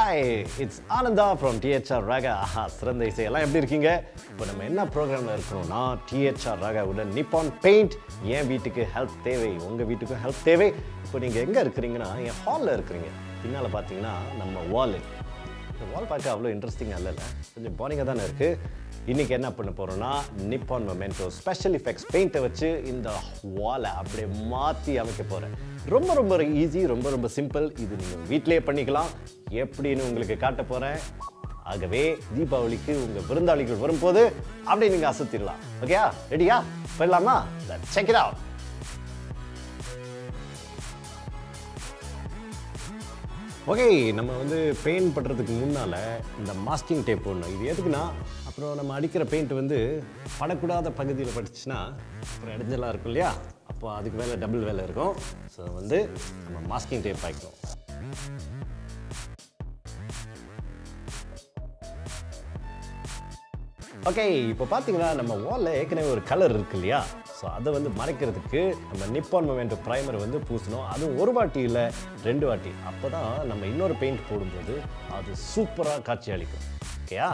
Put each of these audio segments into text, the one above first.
Hi it's Ananda from DHR Raaga ஆஹா சிறந்த இசை எல்லாம் எப்படி இருக்கீங்க இப்போ நம்ம என்ன ப்ரோக்ராமில் இருக்கிறோம்னா டிஹெச்ஆர் ராகாவுடன் நிப்பான் பெயிண்ட் என் வீட்டுக்கு ஹெல்ப் தேவை உங்கள் வீட்டுக்கும் ஹெல்ப் தேவை இப்போ நீங்கள் எங்கே இருக்கிறீங்கன்னா என் ஹாலில் இருக்கிறீங்க பின்னால் பார்த்தீங்கன்னா நம்ம வால் இந்த வால் பார்க்க அவ்வளோ இன்ட்ரெஸ்டிங்காக இல்லைல்ல கொஞ்சம் போரிங்காக தானே இருக்குது இன்றைக்கி என்ன பண்ண போகிறோம்னா நிப்பான் மொமெண்டோ ஸ்பெஷல் இஃபெக்ட்ஸ் பெயிண்ட்டை வச்சு இந்த வாலை அப்படியே மாற்றி அமைக்க போகிறேன் ரொம்ப ரொம்ப ஈஸி ரொம்ப ரொம்ப சிம்பிள் இது நீங்கள் வீட்டிலேயே பண்ணிக்கலாம் எப்படின்னு உங்களுக்கு காட்ட போகிறேன் ஆகவே தீபாவளிக்கு உங்கள் விருந்தாளிகள் வரும்போது அப்படியே நீங்கள் அசத்திடலாம் ஓகேயா ரெடியா போயிடலாமா செக் இட் அவுட் ஓகே நம்ம வந்து பெயிண்ட் பண்ணுறதுக்கு முன்னால் இந்த மாஸ்கிங் டேப் போடணும் இது எதுக்குன்னா அப்புறம் நம்ம அடிக்கிற பெயிண்ட் வந்து படக்கூடாத பகுதியில் பட்டுச்சுன்னா அப்புறம் இடைஞ்சலாக இருக்கும் இல்லையா அப்போ அதுக்கு மேலே டபுள் வேலை இருக்கும் ஸோ வந்து நம்ம மாஸ்கிங் டேப் ஆகிக்கணும் ஓகே இப்போ பார்த்தீங்கன்னா நம்ம வாலில் ஏற்கனவே ஒரு கலர் இருக்கு இல்லையா ஸோ அதை வந்து மறைக்கிறதுக்கு நம்ம நிப்பான் மொமெண்ட் ப்ரைமர் வந்து பூசணும் அதுவும் ஒரு வாட்டி இல்லை ரெண்டு வாட்டி அப்போ தான் நம்ம இன்னொரு பெயிண்ட் போடும்போது அது சூப்பராக காட்சி அளிக்கும் ஓகேயா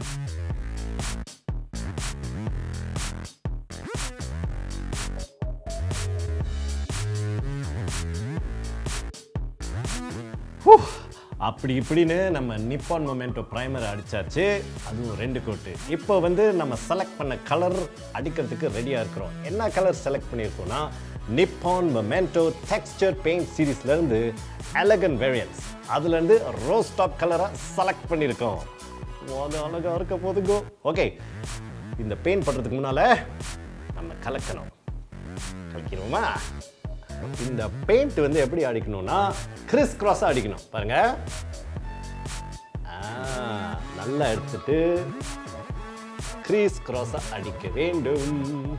ஹூ, அப்படி இப்படின்னு நம்ம நிப்பான் மொமெண்டோ ப்ரைமர் அடிச்சாச்சு அதுவும் ரெண்டு கோட்டு இப்போ வந்து நம்ம செலக்ட் பண்ண கலர் அடிக்கிறதுக்கு ரெடியாக இருக்கிறோம் என்ன கலர் செலக்ட் பண்ணியிருக்கோம்னா நிப்பான் மொமெண்டோ டெக்ஸ்டர் பெயிண்ட் சீரீஸ்லேருந்து எலகன் வேரியன்ஸ் அதுலேருந்து ரோஸ் டாப் கலரை செலக்ட் பண்ணியிருக்கோம் அது அழகாக இருக்க போதுங்கோ ஓகே இந்த பெயிண்ட் பண்ணுறதுக்கு முன்னால் நம்ம கலக்கணும் கலக்கிடுவோமா இந்த பெயிண்ட் வந்து எப்படி அடிக்கணும்னா கிறிஸ் கிராஸாக அடிக்கணும் பாருங்க ஆ, நல்லா எடுத்துட்டு கிரீஸ் கிராஸாக அடிக்க வேண்டும்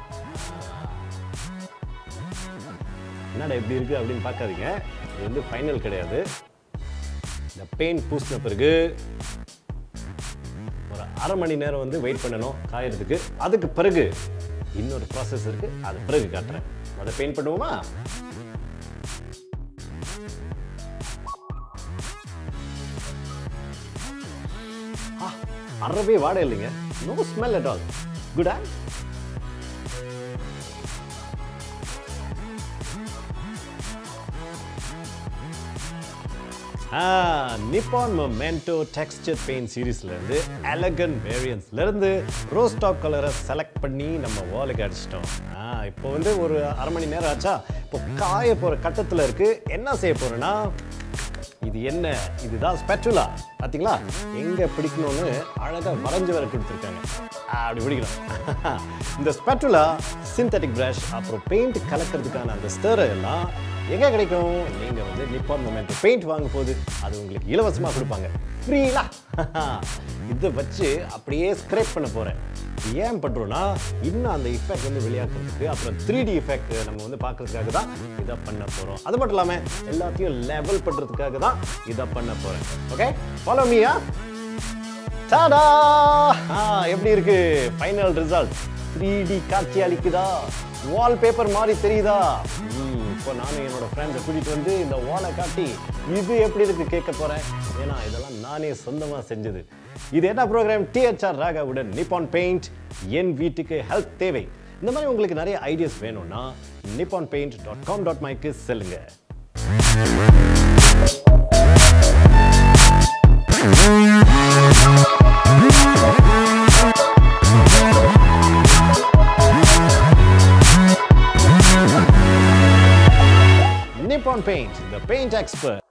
என்னடா எப்படி இருக்கு அப்படின்னு பார்க்காதீங்க இது வந்து ஃபைனல் கிடையாது இந்த பெயிண்ட் பூசின பிறகு ஒரு அரை மணி நேரம் வந்து வெயிட் பண்ணணும் காயறதுக்கு அதுக்கு பிறகு இன்னொரு ப்ராசஸ் இருக்கு அது பிறகு காட்டுறேன் அதை பெயிண்ட் பண்ணுவோமா ஆ, அறவே வாடை இல்லைங்க no smell at all good Nippon Momento texture paint சீரீஸ்லேருந்து எலகன் வேரியன்ஸ்லேருந்து ரோஸ் டாப் கலரை செலக்ட் பண்ணி நம்ம வாலுக்கு அடிச்சிட்டோம் ஆ, இப்போ வந்து ஒரு அரை மணி நேரம் ஆச்சா இப்போ காய போகிற கட்டத்தில் இருக்குது என்ன செய்ய போகிறேன்னா இது என்ன இதுதான் ஸ்பெச்சுலா பாத்தீங்களா எங்க பிடிக்கணும்னு அழகா வரைஞ்சு வர கொடுத்துருக்காங்க ஆ, அப்படி பிடிக்கணும் இந்த ஸ்பெச்சுலா சிந்தட்டிக் பிரஷ் அப்புறம் பெயிண்ட் கலக்கிறதுக்கான அந்த ஸ்டர் எல்லாம் எங்க கிடைக்கும் நீங்க வந்து நிப்பான் மொமெண்ட் பெயிண்ட் வாங்க போது அது உங்களுக்கு இலவசமா கொடுப்பாங்க ஃப்ரீலா இதை வச்சு அப்படியே ஸ்க்ரேப் பண்ண போறேன் ஏன் பண்றோம்னா இன்னும் அந்த இஃபெக்ட் வந்து வெளியாக்குறதுக்கு அப்புறம் த்ரீ டி இஃபெக்ட் நம்ம வந்து பார்க்கறதுக்காக தான் இதை பண்ண போறோம் அது மட்டும் இல்லாம எல்லாத்தையும் லெவல் பண்றதுக்காக தான் இதை பண்ண போறேன் ஓகே ஃபாலோ மீயா டாடா ஆ, எப்படி இருக்கு ஃபைனல் ரிசல்ட் த்ரீ டி காட்சி அளிக்குதா வால் பேப்பர் மாதிரி தெரியுதா ம், இப்போ நானும் என்னோட ஃப்ரெண்ட்ஸை கூட்டிட்டு வந்து இந்த வாலை காட்டி இது எப்படி இருக்கு கேட்க போறேன் ஏன்னா இதெல்லாம் நானே சொந்தமா செஞ்சது இது என்ன ப்ரோக்ராம் டிஹெச்ஆர் ராகாவுடன் நிப்பான் பெயிண்ட் என் வீட்டுக்கு ஹெல்ப் தேவை இந்த மாதிரி உங்களுக்கு நிறைய ஐடியாஸ் வேணும்னா Nippon paint dot com dot மைக்கு செல்லுங்க Nippon Paint, the paint expert.